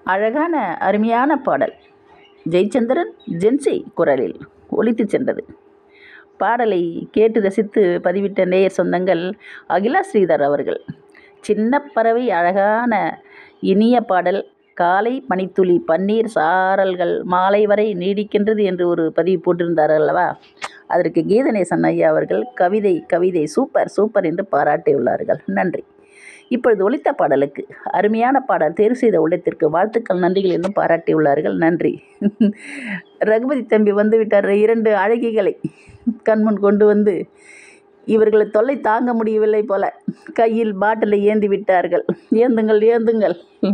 அழகான அருமையான பாடல் ஜெயச்சந்திரன் ஜென்சி குரலில் ஒலித்து சென்றது பாடலை கேட்டு ரசித்து பதிவிட்ட நேயர் சொந்தங்கள் அகிலா ஸ்ரீதர் அவர்கள் சின்ன பறவை அழகான இனிய பாடல் காலை பனித்துளி பன்னீர் சாரல்கள் மாலை வரை நீடிக்கின்றது என்று ஒரு பதிவு போட்டிருந்தார் அல்லவா அதற்கு கீதநேசன் ஐயா அவர்கள் கவிதை கவிதை சூப்பர் சூப்பர் என்று பாராட்டியுள்ளார்கள் நன்றி இப்பொழுது ஒலித்த பாடலுக்கு அருமையான பாடல் தேர்வு செய்த உள்ளத்திற்கு வாழ்த்துக்கள் நன்றிகள் என்றும் பாராட்டியுள்ளார்கள் நன்றி ரகுபதி தம்பி வந்து விட்டார் இரண்டு அழகிகளை கண்முன் கொண்டு வந்து இவர்களை தொல்லை தாங்க முடியவில்லை போல கையில் பாட்டிலை ஏந்தி விட்டார்கள் ஏந்துங்கள் ஏந்துங்கள்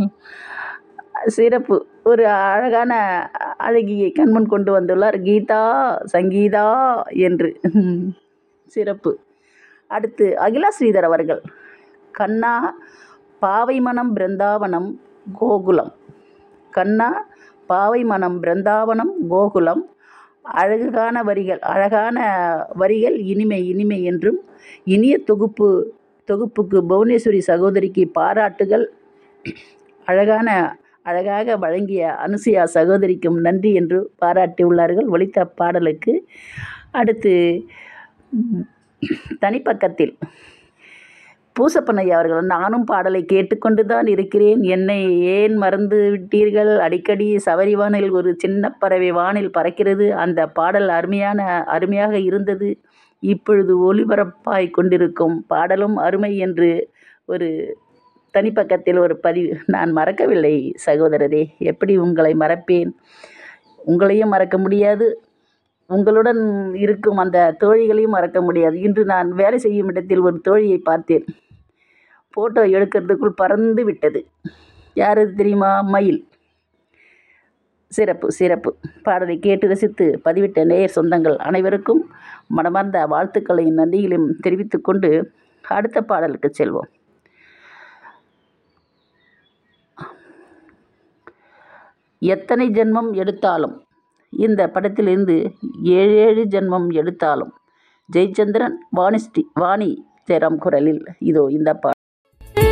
சிறப்பு ஒரு அழகான அழகியை கண்முன் கொண்டு வந்துள்ளார் கீதா சங்கீதா என்று சிறப்பு அடுத்து அகிலா ஸ்ரீதர் அவர்கள் கண்ணா பாவை மனம் பிருந்தாவனம் கோகுலம் கண்ணா பாவை மனம் பிருந்தாவனம் கோகுலம் அழகான வரிகள் அழகான வரிகள் இனிமை இனிமை என்றும் இனிய தொகுப்பு தொகுப்புக்கு புவனேஸ்வரி சகோதரிக்கு பாராட்டுகள் அழகான அழகாக வழங்கிய அனுசுயா சகோதரிக்கும் நன்றி என்று பாராட்டியுள்ளார்கள் ஒலித்த பாடலுக்கு அடுத்து தனிப்பக்கத்தில் பூசப்பனையா அவர்கள் நானும் பாடலை கேட்டுக்கொண்டு தான் இருக்கிறேன் என்னை ஏன் மறந்து விட்டீர்கள் அடிக்கடி சபரி வானில் ஒரு சின்ன பறவை வானில் பறக்கிறது அந்த பாடல் அருமையான அருமையாக இருந்தது இப்பொழுது ஒளிபரப்பாய் கொண்டிருக்கும் பாடலும் அருமை என்று ஒரு தனிப்பக்கத்தில் ஒரு பதிவு நான் மறக்கவில்லை சகோதரரே எப்படி உங்களை மறப்பேன் உங்களையும் மறக்க முடியாது உங்களுடன் இருக்கும் அந்த தோழிகளையும் மறக்க முடியாது இன்று நான் வேலை செய்யும் இடத்தில் ஒரு தோழியை பார்த்தேன் ஃபோட்டோ எடுக்கிறதுக்குள் பறந்து விட்டது யார் அது தெரியுமா மயில் சிறப்பு சிறப்பு பாடலை கேட்டு ரசித்து பதிவிட்ட நேயர் சொந்தங்கள் அனைவருக்கும் மனமார்ந்த வாழ்த்துக்களையும் நன்றிகளையும் தெரிவித்துக்கொண்டு அடுத்த பாடலுக்கு செல்வோம் எத்தனை ஜென்மம் எடுத்தாலும் இந்த படத்திலிருந்து ஏழு ஏழு ஜென்மம் எடுத்தாலும் ஜெயச்சந்திரன் வாணிஸ்ரீ வாணி ஜெயராம் குரலில் இதோ இந்த பாடல்